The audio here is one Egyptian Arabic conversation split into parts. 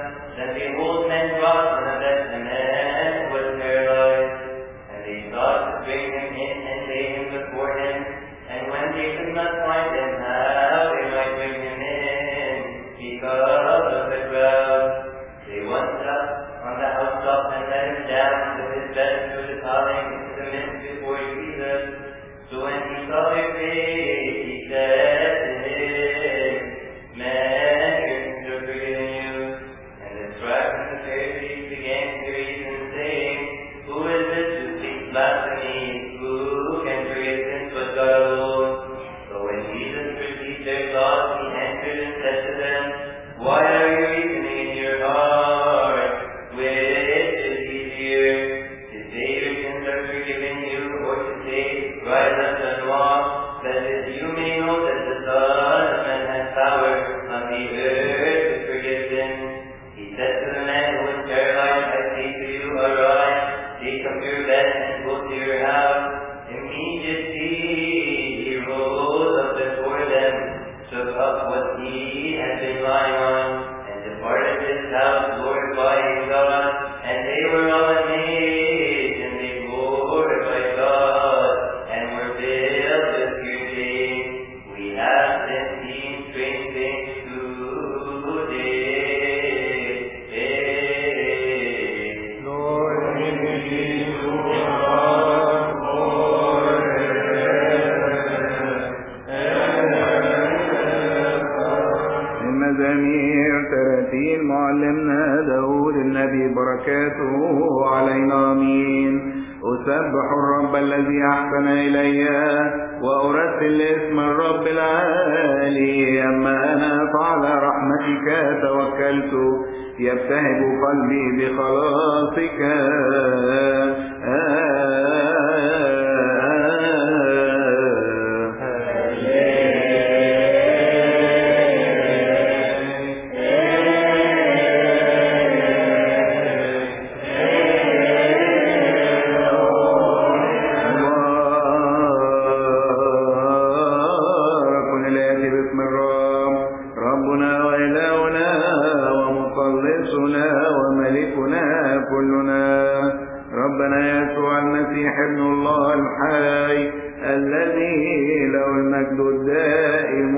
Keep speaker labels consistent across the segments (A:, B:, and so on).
A: that the old man brought one of them, a man who was paralyzed. And they sought to bring him in and lay him before him. And when they could not find him, how they might bring him in because of the crowd, they went up on the housetop and let him down with his bed to the calling into the midst before Jesus. So when he saw their faith, he said to him, Man, your sins are forgiven you. And the scribes and the Pharisees began to reason, saying, Who is this who speaks blasphemy? Who can forgive sins but God alone? So when Jesus perceived their thoughts, he answered and said to them, Why are you reasoning in your heart? Which is easier, to say your sins are forgiven you, or to say, Rise up and walk, that is, you may know that the Son of Man has power on the earth to forgive sins? He said to the man who was paralyzed, I say to you, arise, take up your bed and go to your house. Immediately he rose up before them, took up what he had been lying on, and departed his house, glorifying God. And they were all amazed, and they glorified God, and were filled with fear, saying, We have been seen strange things today.
B: Lord, give me المزامير تراتيل معلمنا داود النبي بركاته علينا امين أسبح الرب الذي أحسن إلي وأرتل اسم الرب العالي أما أنا فعلى رحمتك توكلت يبتهج قلبي بخلاصك مبارك الآتي باسم الرب ربنا وإلهنا ومخلصنا وملكنا كلنا ربنا يسوع المسيح ابن الله الحي الذي له المجد الدائم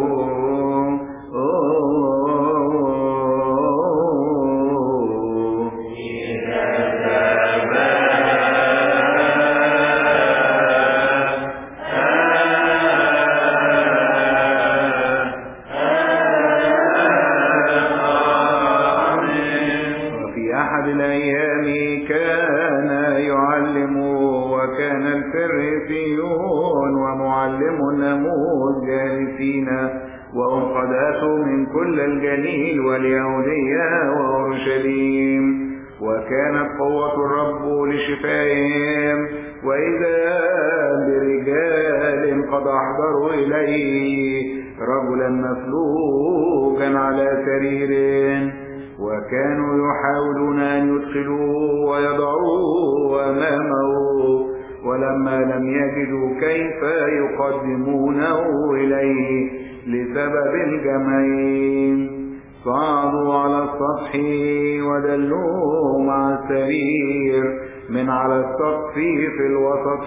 B: وفي أحد الأيام كان يعلم وكان الفريسيون ومعلم الناموس جالسين وهم قد أتوا من كل الجليل واليهودية وأورشليم وكانت قوة الرب لشفائهم وإذا برجال قد أحضروا إليه رجلا مفلوجا على سرير وكانوا يحاولون أن يدخلوه ويضعوه أمامه ولما لم يجدوا كيف يقدمونه إليه لسبب الجمعين صعدوا على السطح ودلوه مع السرير من على السقف في الوسط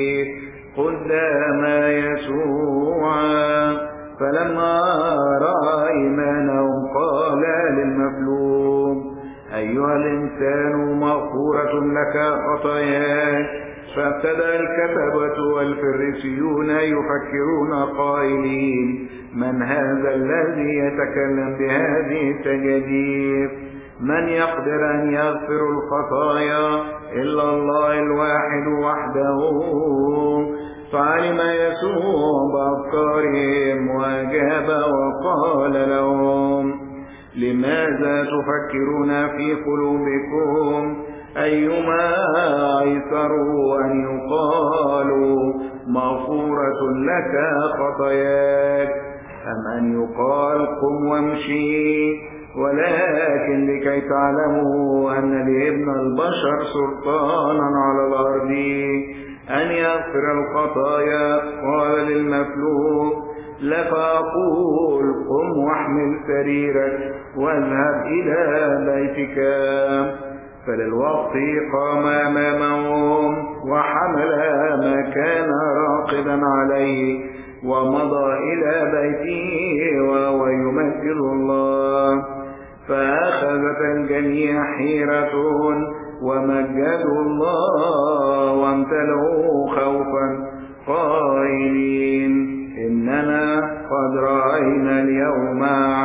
B: قدام يسوع فلما رأى إيمانهم قال للمفلوج أيها الإنسان مغفورة لك خطاياك فابتدأ الكتبة والفريسيون يفكرون قائلين من هذا الذي يتكلم بهذه التجاديف من يقدر أن يغفر الخطايا إلا الله الواحد وحده فعلم يسوع بأفكارهم وأجاب وقال لهم لماذا تفكرون في قلوبكم أيما أيسر أن يقال مغفورة لك خطاياك أم أن يقال قم وامشي ولكن لكي تعلموا أن لابن البشر سلطانا على الأرض أن يغفر الخطايا قال للمفلوك لفأقول قم واحمل سريرك واذهب إلى بيتك فللوقت قام أمامهم وحمل ما كان راقدا عليه ومضى إلى بيته وهو يمثل الله فأخذت الجميع حيرة ومجدوا الله وامتلوا خوفا قائلين إننا قد رأينا اليوم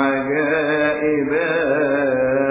B: عجائبا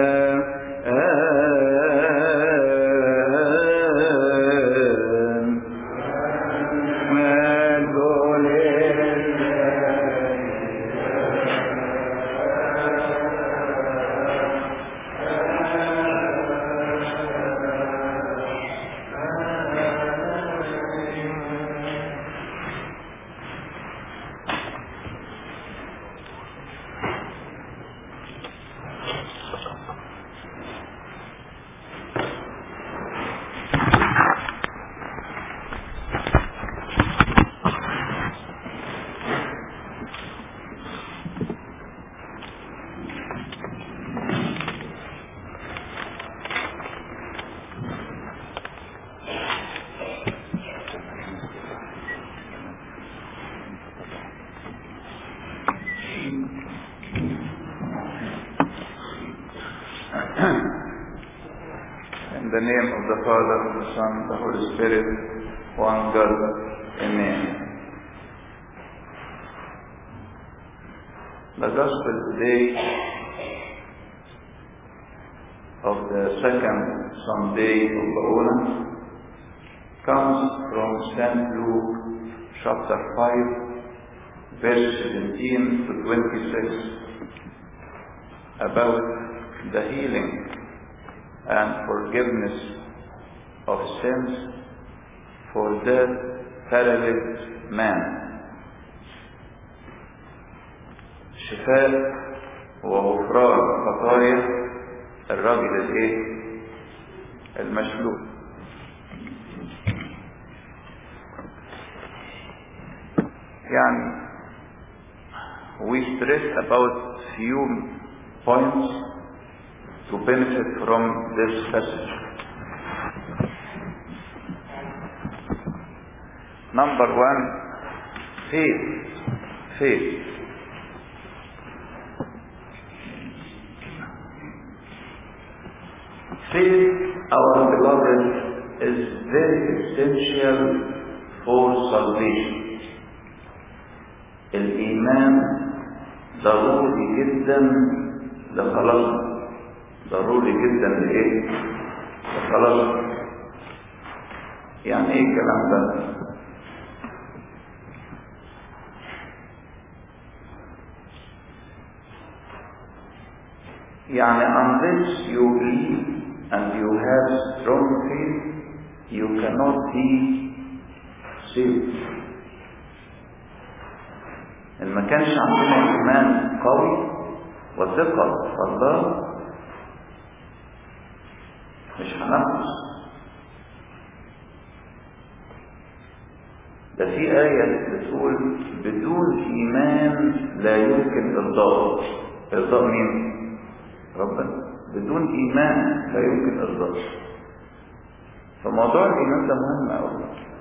C: In the name of the Father, the Son, the Holy Spirit, one God. Amen. The Gospel today of the second Sunday of Ba'una comes from St. Luke chapter 5 verse 17 to 26 about the healing and forgiveness of sins for that paralyzed man شفاء وغفران خطايا الراجل الايه المشلول يعني we stress about few points to benefit from this passage. Number one, faith. Faith. Faith, our beloved, is very essential for salvation. الإيمان ضروري جدا لخلاصنا ضروري جدا لايه خلاص يعني ايه الكلام ده يعني unless you believe and you have strong faith you cannot be saved ان ما كانش عندنا ايمان قوي وثقه في الله مش هنخلص ده في آية بتقول بدون إيمان لا يمكن إرضاء إرضاء مين؟ ربنا بدون إيمان لا يمكن إرضاء فموضوع الإيمان ده مهم أوي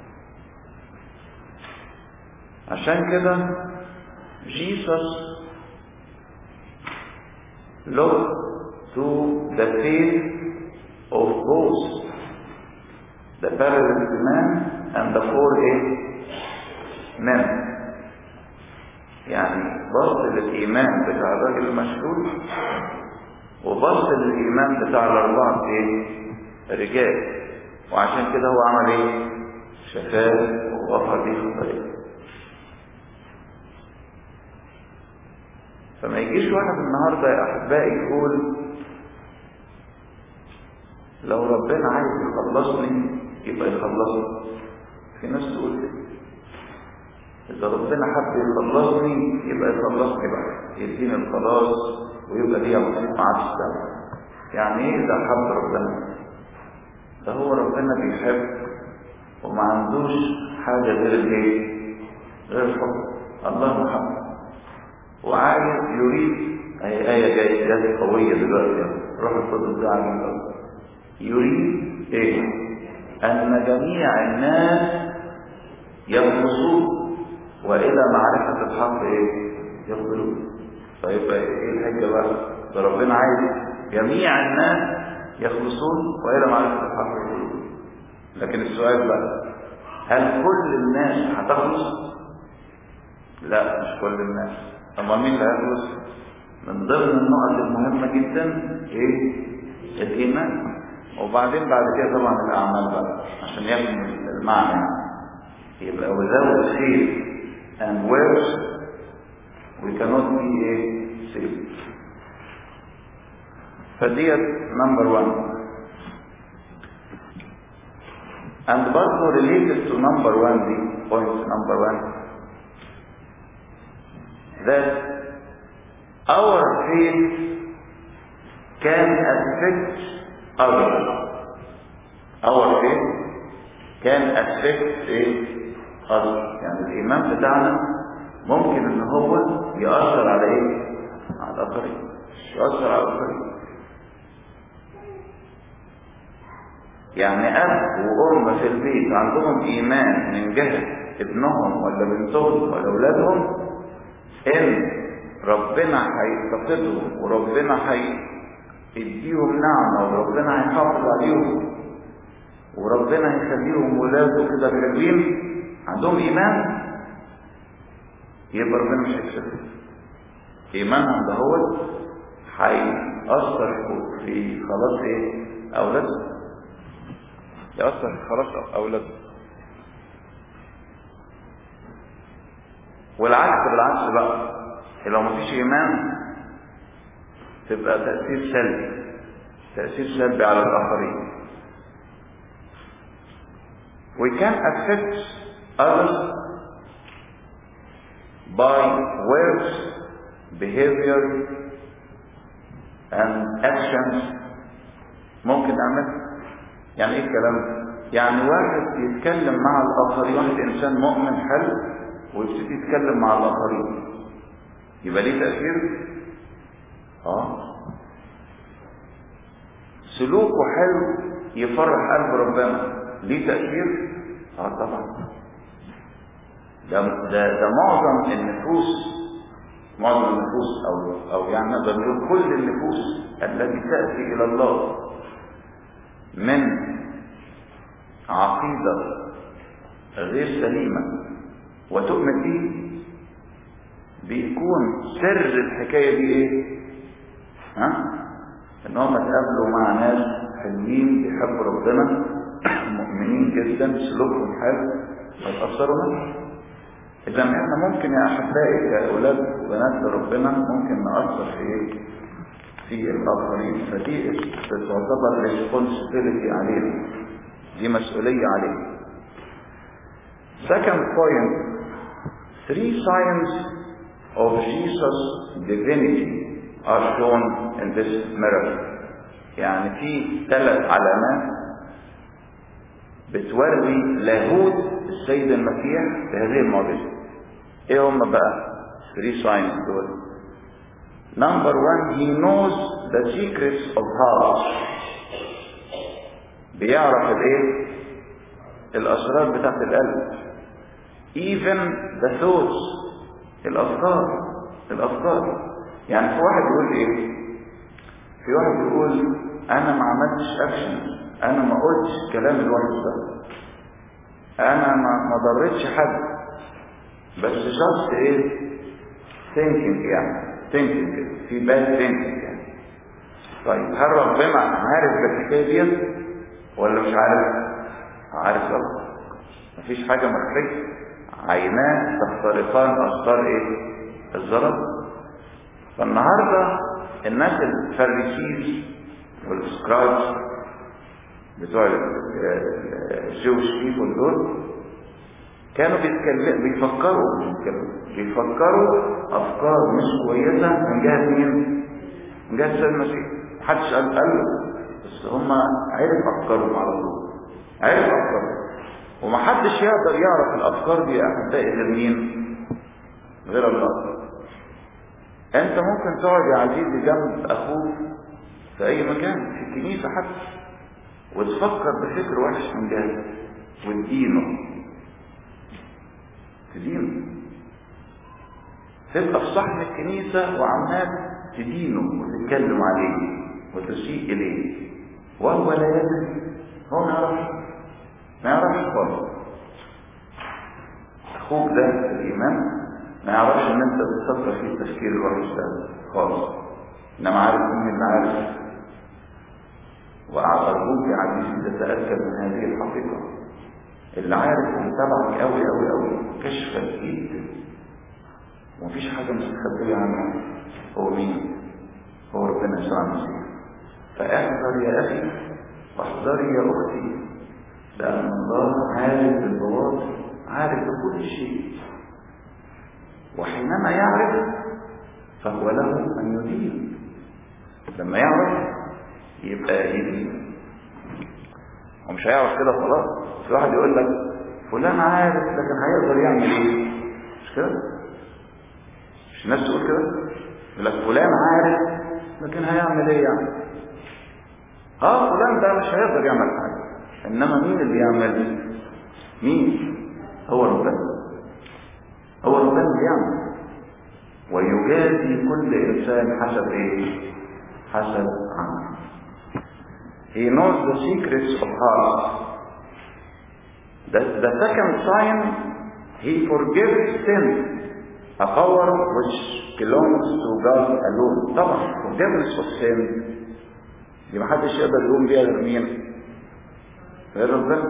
C: عشان كده Jesus looked to the faith of both the paralyzed man and the four eight men يعني بص للإيمان بتاع الراجل المشهور وبص للإيمان بتاع الأربعة ايه؟ رجال وعشان كده هو عمل ايه؟ شفاه وغفر ليه خطاياه فما يجيش واحد النهارده يا احبائي يقول لو ربنا عايز يخلصني يبقى يخلصني في ناس تقول كده اذا ربنا حب يخلصني يبقى يخلصني بقى يديني الخلاص ويبقى ليا نصيب معاه في السماء يعني ايه اذا حب ربنا ده هو ربنا بيحب وما عندوش حاجه غير الايه غير الحب الله محب وعايز يريد اي آية جاية جاية قوية دلوقتي روح القدس ده عن الأرض يريد ايه ان جميع الناس يخلصون والى معرفة الحق ايه يقبلون فيبقى ايه الحجة بقى ده ربنا عايز جميع الناس يخلصون والى معرفة الحق يقبلون لكن السؤال بقى هل كل الناس هتخلص لا مش كل الناس طب مين اللي هيخلص من ضمن النقط المهمة جدا ايه الايمان وبعدين بعد كده طبعا الاعمال بقى عشان يكمل المعنى يبقى without faith and works we cannot be a saved فديت number one and برضه related to number one دي point number one that our faith can affect others our faith can affect others يعني الإيمان بتاعنا ممكن ان هو يأثر على ايه على الآخرين يأثر على الآخرين يعني أب وأم في البيت عندهم إيمان من جهة ابنهم ولا بنتهم ولا أولادهم إن ربنا هيفتقدهم وربنا هيديهم نعمة وربنا هيحافظ عليهم وربنا هيخليهم ولاده كده حلوين عندهم إيمان يبقى ربنا مش هيكسبهم إيمانهم ده هو هيأثر في خلاص إيه أولادهم يأثر في خلاص أولادهم والعكس بالعكس بقى لو مفيش إيمان تبقى تأثير سلبي تأثير سلبي على الآخرين we can affect others by words, behavior, and actions ممكن نعمل يعني ايه الكلام يعني واحد يتكلم مع الاخرين واحد انسان مؤمن حلو ويبتدي يتكلم مع الاخرين يبقى ليه تاثير اه سلوكه حلو يفرح قلب ربنا ليه تاثير اه طبعا ده ده ده معظم النفوس معظم النفوس او او يعني نقدر نقول كل النفوس التي تاتي الى الله من عقيده غير سليمه وتؤمن به بيكون سر الحكايه دي ايه؟ ها؟ ان هم اتقابلوا مع ناس حلوين بيحبوا ربنا مؤمنين جدا سلوكهم حلو ويتاثروا منه إذا إحنا ممكن يا أحبائي كأولاد وبنات ربنا ممكن نأثر في إيه؟ في الآخرين فدي تعتبر responsibility علينا دي مسؤولية علينا. Second point, three signs of Jesus' divinity are shown in this miracle. يعني في ثلاث علامات بتوري لاهوت السيد المسيح بهذه المعجزه ايه هم بقى three signs دول number one he knows the secrets of heart بيعرف الايه الاسرار بتاعت القلب even the thoughts الافكار الافكار يعني في واحد يقول ايه في واحد يقول انا ما عملتش اكشن انا ما قلتش الكلام الوحش ده انا ما ما ضريتش حد بس جاست ايه ثينكينج يعني ثينكينج في باد ثينكينج يعني طيب هل ربنا عارف بالحكايه ديت ولا مش عارف عارف طبعا مفيش حاجه مخفيه عيناه تخترقان اثار ايه الظلام فالنهارده الناس الفريسيز والسكرايبس بتوع الجوش بيبول دول كانوا بيتكلموا بيفكروا بيفكروا افكار مش كويسه من جهه مين؟ من جهه السيد المسيح محدش قال قال له بس هم عرف افكارهم على طول عرف افكارهم ومحدش يقدر يعرف الافكار دي احبائي غير مين؟ غير الله انت ممكن تقعد يا عزيزي جنب اخوك في اي مكان في الكنيسة حتى وتفكر بفكر وحش من جهة وتدينه تدينه تبقى في صحن الكنيسة وعمال تدينه وتتكلم عليه وتسيء إليه وهو لا يدري هو ما يعرفش ما يعرفش خالص أخوك ده في الإيمان ما يعرفش إن أنت بتفكر في التفكير الوحش ده خالص إنما عارف مين اللي عارف وأرجوك يا عزيزي تتأكد من هذه الحقيقة اللي عارف ومتابعك أوي أوي أوي كشفك جدا ومفيش حاجة مستخبية عنه هو مين؟ هو ربنا يسوع المسيح فاحذر يا أخي واحذري يا أختي لأن الله عارف بالبواطن عارف بكل شيء وحينما يعرف فهو له أن يدين لما يعرف يبقى يدين ومش هيعرف كده خلاص في واحد يقول لك فلان عارف لكن هيقدر يعمل ايه مش كده مش الناس تقول كده يقول لك فلان عارف لكن هيعمل ايه يعني اه فلان ده مش هيقدر يعمل حاجه انما مين اللي يعمل مين هو ربنا هو ربنا اللي يعمل ويجازي كل انسان حسب ايه حسب عمله He knows the secrets of heart. The, the second sign, he forgives sin, a power which belongs to God alone. طبعا forgiveness of sin دي ما حدش يقدر يقوم بيها غير مين؟ غير ربنا.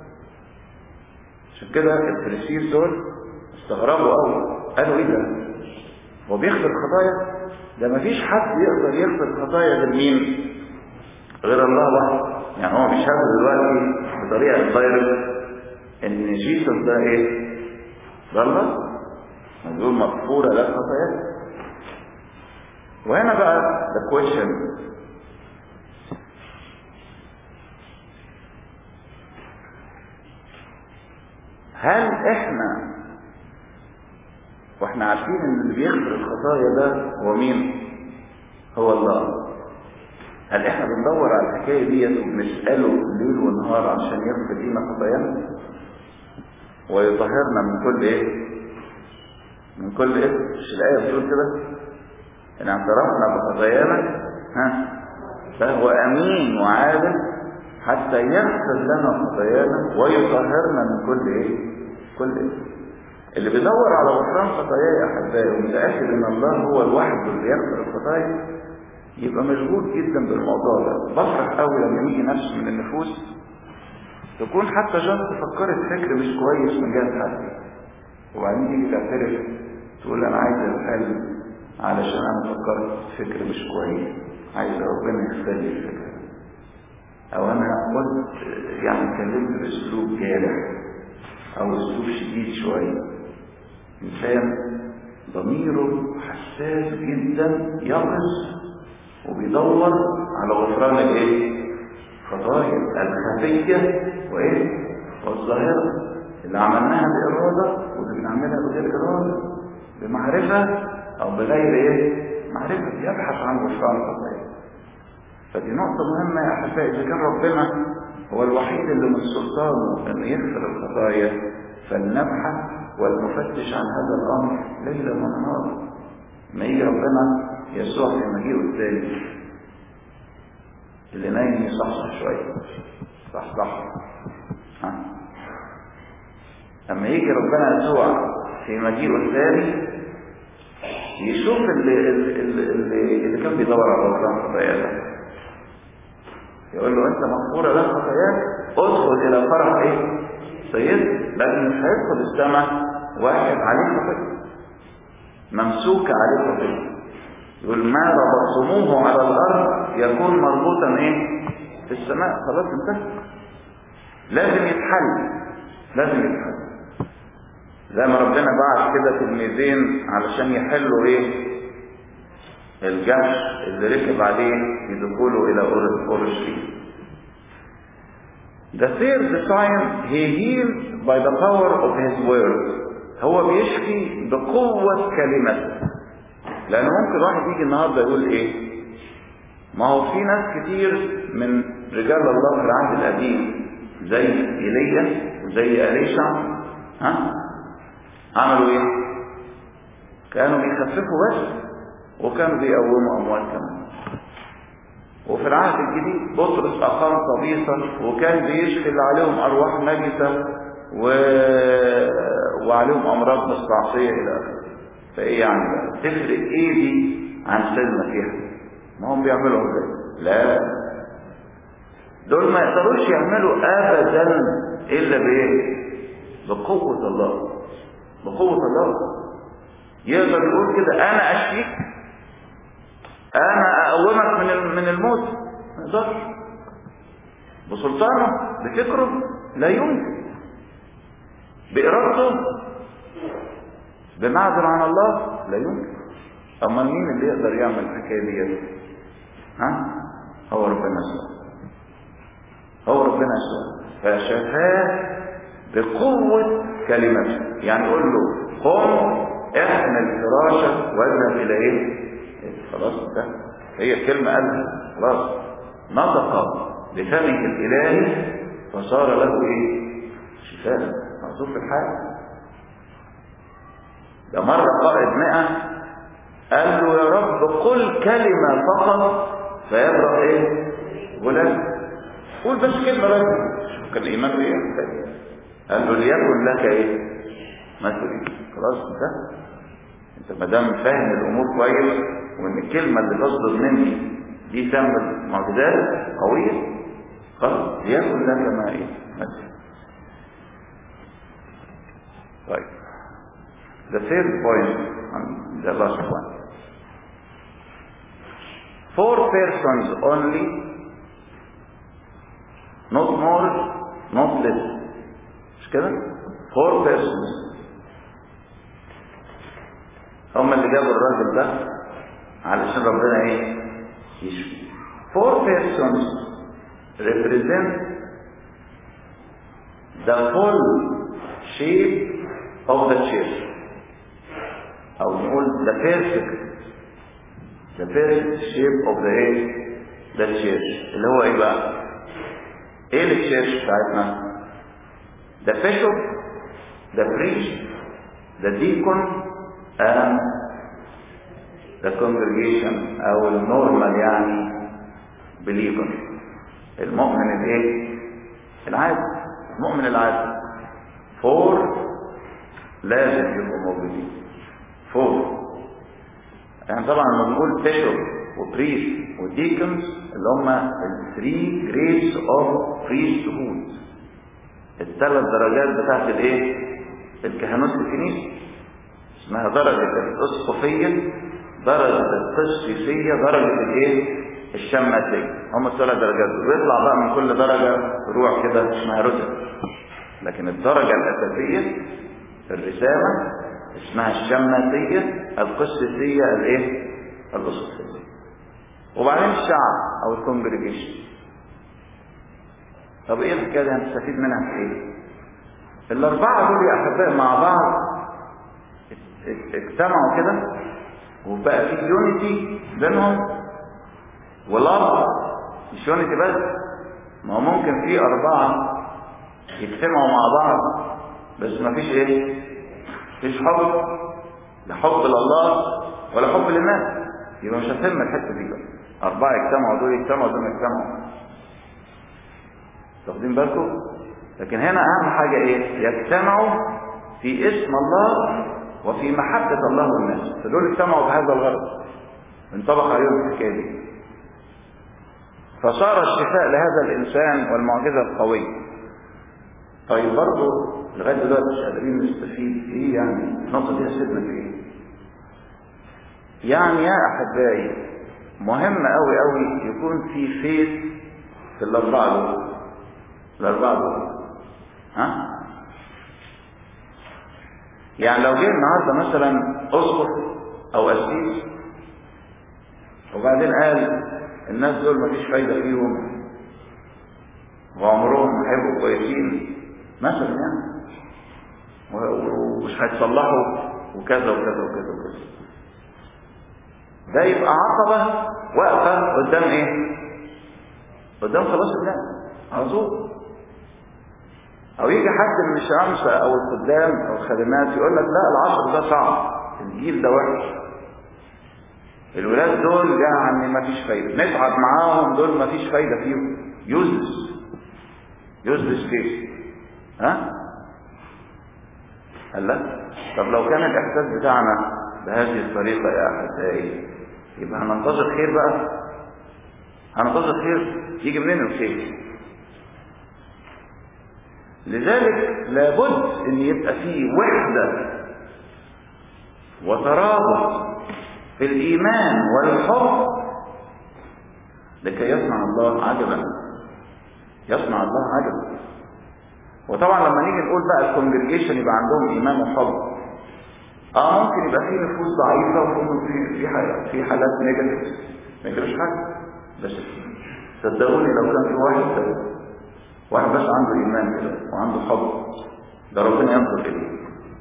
C: عشان كده الفريسيين دول استغربوا قوي قالوا ايه ده؟ هو بيغفر خطايا؟ ده ما فيش حد يقدر يغفر خطايا غير مين؟ غير الله وحده يعني هو بيشهد دلوقتي بطريقه دايركت ان جيسوس ده ايه؟ ده الله بيقول مغفوره لك خطاياك وهنا بقى the question هل احنا واحنا عارفين ان اللي بيغفر الخطايا ده هو مين؟ هو الله هل احنا بندور على الحكايه ديت وبنساله ليل ونهار عشان يغفر لنا خطايانا ويطهرنا من كل ايه من كل ايه مش الايه بتقول كده ان اعترفنا بخطايانا ها فهو امين وعادل حتى يغفر لنا خطايانا ويطهرنا من كل ايه كل ايه اللي بيدور على غفران خطاياه يا احبائي ومتاكد ان الله هو الواحد اللي يغفر الخطايا يبقى مشغول جدا بالموضوع ده بفرح قوي لما يجي نفس من النفوس تكون حتى جنب فكرت فكر مش كويس من جهه حد وبعدين تيجي تعترف تقول انا عايز الحل علشان انا فكرت فكر مش كويس عايز ربنا يغفر لي الفكره او انا قلت يعني اتكلمت باسلوب جارح او اسلوب شديد شويه انسان ضميره حساس جدا يقظ وبيدور على غفران الايه خطايا الخفيه وايه والظاهره اللي عملناها باراده واللي بنعملها بغير اراده بمعرفه او بغير ايه معرفه يبحث عن غفران خطايا فدي نقطه مهمه يا احبائي اذا كان ربنا هو الوحيد اللي من سلطانه انه يغفر الخطايا فلنبحث ولنفتش عن هذا الامر ليلا ونهارا ما يجي ربنا يسوع في مجيئه الثاني اللي نايم يصحصح شويه صح صح ها اما يجي ربنا يسوع في مجيئه الثاني يشوف اللي, اللي, اللي, اللي كان بيدور على غفران خطاياه ده يقول له انت مغفوره لك خطاياك ادخل الى فرح ايه سيد لكن مش هيدخل السماء واحد عليه خطيه ممسوك عليه خطيه يقول ما ربطتموه على الارض يكون مربوطا ايه في السماء خلاص انتهى لازم يتحل لازم يتحل زي ما ربنا بعت كده تلميذين علشان يحلوا ايه الجحش اللي ركب عليه في دخوله الى اورشليم The third sign he heals by the power of his word هو بيشفي بقوة كلمته لان ممكن واحد يجي النهارده يقول ايه ما هو في ناس كتير من رجال الله في العهد القديم زي ايليا وزي اليشع ها عملوا ايه كانوا بيخففوا بس وكانوا بيقوموا اموال كمان وفي العهد الجديد بطرس اقام طبيصه وكان بيشكل عليهم ارواح نجسه و... وعليهم امراض مستعصيه الى اخره فايه يعني بقى تفرق ايه دي عن سيد المسيح ما هم بيعملوا كده لا دول ما يقدروش يعملوا ابدا الا بايه بقوه الله بقوه الله يقدر يقول كده انا اشفيك انا اقومك من من الموت ما يقدرش بسلطانه بفكره لا يمكن بارادته بمعزل عن الله لا يمكن اما مين اللي يقدر يعمل الحكايه دي ها هو ربنا يسوع هو ربنا يسوع فشفاه بقوة كلمته يعني يقول له قم احمل فراشك واذهب الى ايه خلاص ده هي الكلمة قالها خلاص نطق بفمه الالهي فصار له ايه شفاء معذور في الحال ده مرة قائد مئة قال له يا رب قل كلمة فقط فيبرأ ايه غلام قول بس كلمة بس شوف كان الإيمان ايه قال له ليكن لك ايه ما تريد خلاص انت انت ما دام فاهم الامور كويس وان الكلمة اللي تصدر مني دي تعمل معجزات قوية خلاص ليكن لك ما ايه ما تريد طيب the third point and the last one four persons only not more not less مش كده four persons هم اللي جابوا الراجل ده علشان ربنا ايه يشفي four persons represent the full shape of the church او نقول the perfect the perfect shape of the ايه the church اللي هو ايه بقى ايه التشيرش بتاعتنا the bishop the priest the deacon and the congregation او النورمال يعني believer المؤمن الايه العادي المؤمن العادي فور لازم يبقوا موجودين فور يعني طبعا لما بنقول بيشوب وبريست وديكنز اللي هم الثري جريدز اوف بريست هود الثلاث درجات بتاعت الايه الكهنوت في الكنيسه اسمها درجه الاسقفيه درجه القسيسيه درجه الايه الشماتيه هم الثلاث درجات ويطلع بقى من كل درجه فروع كده اسمها رتب لكن الدرجه الاساسيه في الرساله اسمها الشماتيه القسيسيه الايه الاسقفيه وبعدين الشعب او الكونجريجيشن طب ايه الحكايه دي هنستفيد منها في ايه الاربعه دول يا احبائي مع بعض اجتمعوا كده وبقى في يونيتي بينهم ولاب مش يونيتي بس ما هو ممكن في اربعه يجتمعوا مع بعض بس ما فيش ايه مفيش حب لا حب لله ولا حب للناس يبقى مش هتهم الحته دي بقى اربعه يجتمعوا دول يجتمعوا دول يجتمعوا واخدين بالكم لكن هنا اهم حاجه ايه يجتمعوا في اسم الله وفي محبه الله والناس فدول اجتمعوا بهذا الغرض انطبق عليهم الحكايه دي فصار الشفاء لهذا الانسان والمعجزه القويه طيب برضه لغايه دلوقتي مش قادرين نستفيد ايه يعني النقطه دي هتفيدنا في ايه يعني يا احبائي مهم قوي قوي يكون في فيث في الاربعه دول الاربعه دول ها يعني لو جه النهارده مثلا اسقف او قسيس وبعدين قال الناس دول مفيش فايده فيهم وعمرهم ما هيبقوا كويسين مثلا يعني ومش هيتصلحوا وكذا وكذا وكذا وكذا ده يبقى عقبة واقفة قدام ايه قدام خلاص الله على طول او يجي حد من الشمس او الخدام او الخدمات يقول لك لا العصر ده صعب الجيل ده وحش الولاد دول يعني ما فيش فايدة نتعب معاهم دول ما فيش فايدة فيهم يوزلس يوزلس كيف ها قال لا طب لو كان الاحساس بتاعنا بهذه الطريقة يا احبائي يبقى هننتظر خير بقى هننتظر خير يجي منين الخير لذلك لابد ان يبقى فيه وحدة وترابط في الايمان والحب لكي يصنع الله عجبا يصنع الله عجبا وطبعا لما نيجي نقول بقى الكونجريجيشن يبقى عندهم ايمان وحب اه ممكن يبقى في نفوس ضعيفه وفي في في في حالات نيجاتيف ما يجراش حاجه بس صدقوني لو كان في واحد كده واحد بس عنده ايمان كده وعنده حب ده ربنا ينظر اليه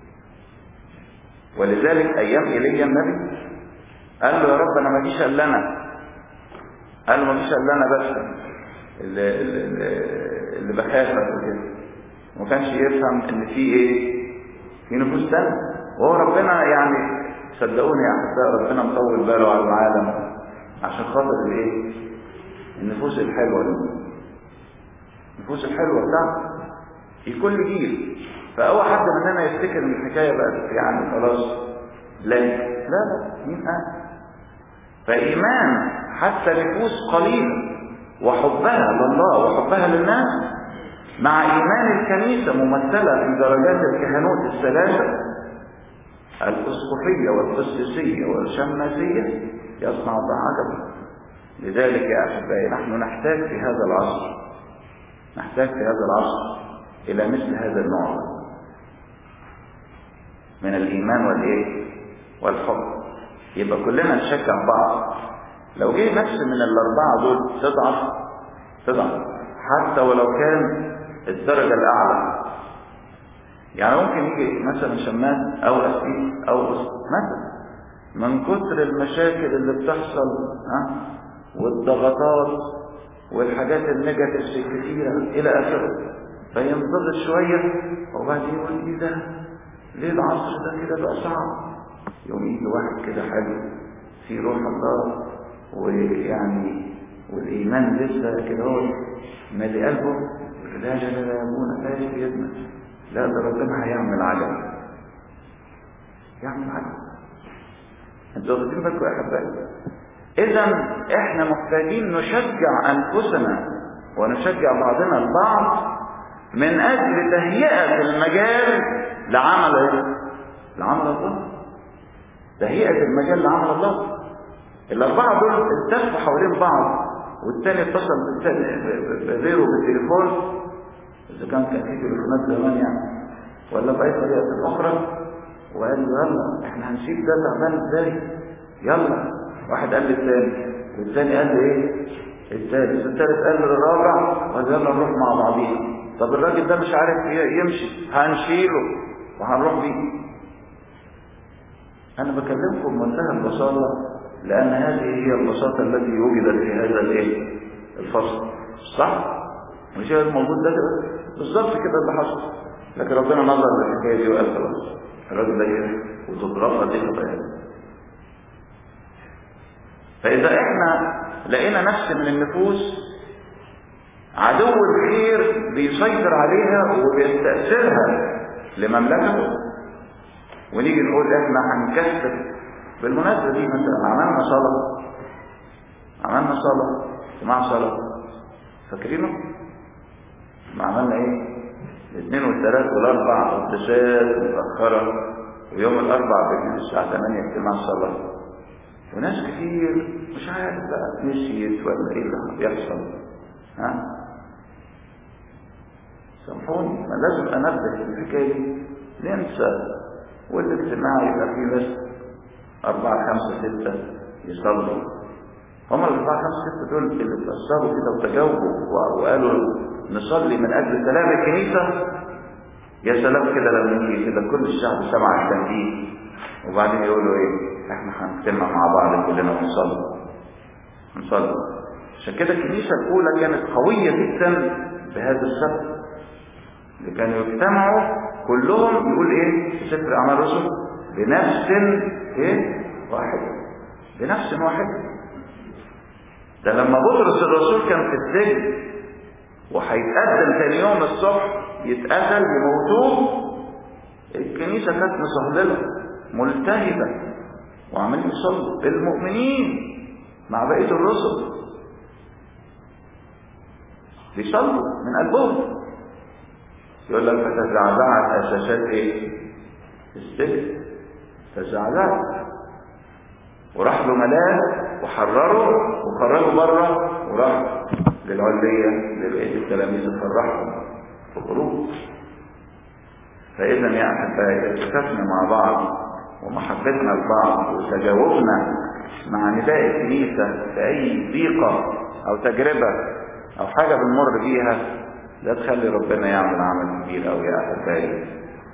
C: ولذلك ايام ايليا النبي قال له يا رب انا ما فيش الا انا قال له ما فيش الا انا بس اللي, اللي, اللي بخافك وكده ما كانش يفهم ان في ايه في نفوس تانية وهو ربنا يعني صدقوني يا احباء ربنا مطول باله على العالم عشان خاطر الايه النفوس الحلوه دي النفوس الحلوه بتاعته في كل جيل فاول حد مننا يفتكر ان الحكايه بقت يعني خلاص لا لا لا مين قال فايمان حتى نفوس قليله وحبها لله وحبها للناس مع ايمان الكنيسه ممثله في درجات الكهنوت الثلاثه الاسقفيه والقسيسيه والشماسيه يصنع الله عجبا لذلك يا احبائي نحن نحتاج في هذا العصر نحتاج في هذا العصر الى مثل هذا النوع من الايمان والايه والحب يبقى كلنا نشجع بعض لو جه نفس من الاربعه دول تضعف تضعف حتى ولو كان الدرجه الاعلى يعني ممكن يجي مثلا شماس او اسيس او مثلا من كتر المشاكل اللي بتحصل ها والضغطات والحاجات النيجاتيف الكثيره الى اخره فينضغط شويه وبعدين يقول ايه ده ليه العصر ده كده بقى صعب يوم يجي واحد كده حلو في روح الله ويعني والايمان لسه كده هو مالي قلبه لا لا لا لا يا ابونا لا يا ابنك لا ده ربنا هيعمل عجب يعمل عجب انتوا واخدين بالكم يا احبائي اذا احنا محتاجين نشجع انفسنا ونشجع بعضنا البعض من اجل تهيئه المجال لعمل ايه لعمل الله تهيئه المجال لعمل الله الاربعه دول التفوا حوالين بعض والتاني اتصل بالتاني بغيره بالتليفون اذا كان كان في تليفونات زمان يعني ولا باي طريقه اخرى وقال له يلا احنا هنسيب ده تعبان ازاي يلا واحد قال للثاني والثاني قال له ايه الثالث الثالث قال للرابع قال يلا نروح مع بعضينا طب الراجل ده مش عارف يمشي هنشيله وهنروح بيه انا بكلمكم بمنتهى البساطه لان هذه هي البساطه التي وجدت في هذا الايه الفصل صح مش هي الموجود ده كده بالظبط كده اللي حصل لكن ربنا نظر للحكايه دي وقال خلاص الراجل ده ايه وتترفض دي خطايا فاذا احنا لقينا نفس من النفوس عدو الخير بيسيطر عليها وبيستأثرها لمملكته ونيجي نقول احنا هنكسر بالمناسبة دي مثلا عملنا صلاة عملنا صلاة جماعة صلاة فاكرينه؟ ما عملنا ايه؟ الاثنين والثلاث والاربع قداسات متأخرة ويوم الاربع بالليل الساعة 8 اجتماع صلاة وناس كتير مش عارف بقى نسيت ولا ايه اللي بيحصل ها سامحوني ما لازم انبه الحكايه دي ننسى والاجتماع يبقى فيه بس أربعة خمسة ستة يصلوا هم الأربعة خمسة ستة دول اللي اتأثروا كده وتجاوبوا وقالوا نصلي من أجل سلام الكنيسة يا سلام كده لما يجي كده كل الشعب سمع التنبيه وبعدين يقولوا إيه احنا هنجتمع مع بعض كلنا ونصلي نصلي عشان كده الكنيسة الأولى كانت قوية جدا بهذا السبب اللي كانوا يجتمعوا كلهم يقول ايه في سفر أعمال الرسل بنفس ايه واحدة بنفس واحدة ده لما بطرس الرسول كان في السجن وهيتقدم تاني يوم الصبح يتقتل يموتوه الكنيسة كانت مصهللة ملتهبة وعمالين يصلوا المؤمنين مع بقية الرسل بيصلوا من قلبهم يقول لك فتزعزعت اساسات ايه السجن تزعزعت وراح له ملاك وحرره وخرجه بره وراح للعلية لبقية التلاميذ فرحهم في الخروج فإذا يا أحبائي اتفقنا مع بعض ومحبتنا لبعض وتجاوبنا مع نداء الكنيسة في أي ضيقة أو تجربة أو حاجة بنمر بيها لا تخلي ربنا يعمل عمل كبير أوي يا أحبائي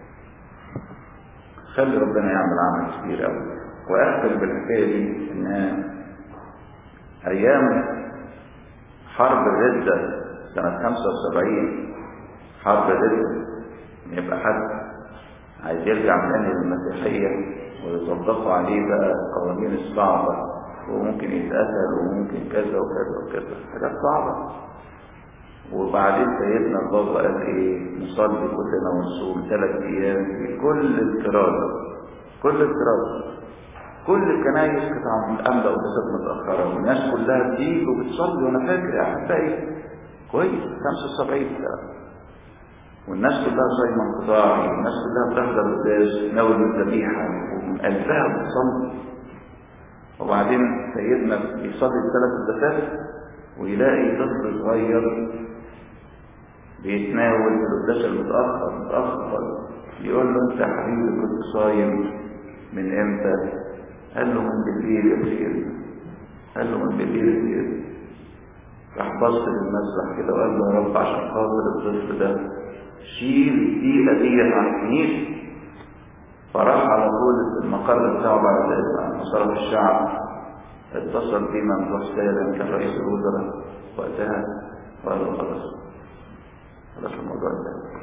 C: خلي ربنا يعمل عمل كبير أوي وأختم بالحكاية دي إن أيام حرب الردة سنة 75 حرب الردة يبقى حد عايز يرجع تاني للمسيحية ويطبقوا عليه بقى القوانين الصعبة وممكن يتقتل وممكن كذا وكذا وكذا حاجات صعبة وبعدين سيدنا البابا قال ايه نصلي كلنا ونصوم ثلاث ايام في كل اضطراب كل اضطراب كل الكنايس كانت عامله قداسات متاخره والناس كلها بتيجي وبتصلي وانا فاكر يا احبائي كويس 75 سنه والناس كلها صايمه انقطاعي والناس كلها بتحضر القداس ناول الذبيحه ومن قلبها بتصلي وبعدين سيدنا بيصلي الثلاث قداسات ويلاقي طفل صغير بيتناول في القداس المتاخر متاخر يقول له انت يا حبيبي كنت صايم من امتى؟ قال له من بالليل يا سيدنا قال له من بالليل يا سيدنا راح بص للمسبح كده وقال له يا رب عشان خاطر الطفل ده شيل الدقيقة ديت عن الكنيسة فراح على طول المقر بتاعه بعد ما صرف الشعب اتصل بيه ممدوح سالم كان رئيس الوزراء وقتها وقال له خلاص خلاص الموضوع انتهى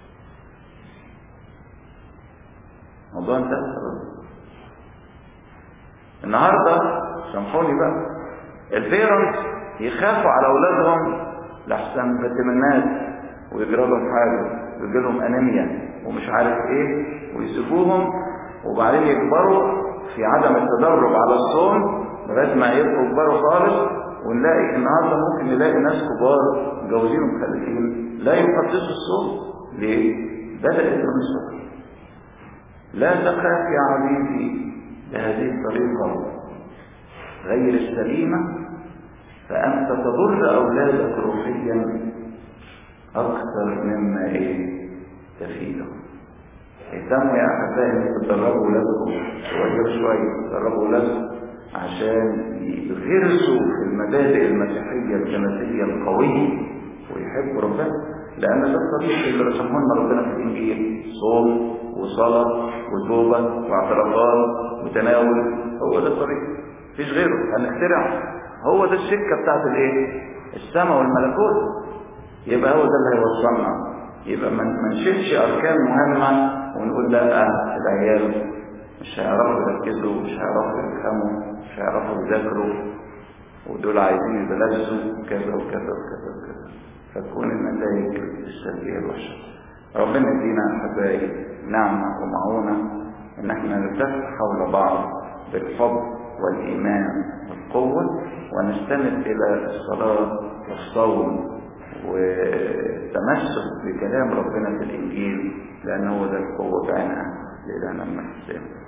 C: الموضوع انتهى خلاص النهارده سامحوني بقى البيرنتس يخافوا على اولادهم لحسن فيتامينات ويجرى لهم حاجه ويجي لهم انيميا ومش عارف ايه ويسيبوهم وبعدين يكبروا في عدم التدرب على الصوم لغايه ما يبقوا كبروا خالص ونلاقي النهارده ممكن نلاقي ناس كبار متجوزين ومخلفين لا يقدسوا الصوم ليه؟ بدأت من الصغر لا تخاف يا عزيزي بهذه الطريقة غير السليمة فأنت تضر أولادك روحيا أكثر مما إيه تفيدهم اهتموا يا أحبائي إن تدربوا أولادكم شوية شوية تدربوا أولادكم عشان يغرسوا في المبادئ المسيحية الكنسية القوية ويحبوا ربنا لأن ده الطريق اللي رسمه لنا ربنا في الإنجيل صوم وصلاة وتوبة واعترافات وتناول هو ده الطريق مفيش غيره هنخترع هو ده السكة بتاعت الايه السماء والملكوت يبقى هو ده اللي هيوصلنا يبقى ما نشيلش اركان مهمة ونقول لا العيال مش هيعرفوا يركزوا مش هيعرفوا يفهموا مش هيعرفوا يذاكروا ودول عايزين يتلذذوا كذا وكذا وكذا وكذا فتكون النتائج السلبية الوحشة ربنا يدينا أحبائي نعمة ومعونة إن احنا نلتف حول بعض بالحب والإيمان والقوة ونستند إلى الصلاة والصوم والتمسك بكلام ربنا في الإنجيل لأنه هو ده القوة بعينها لإلهنا المحسن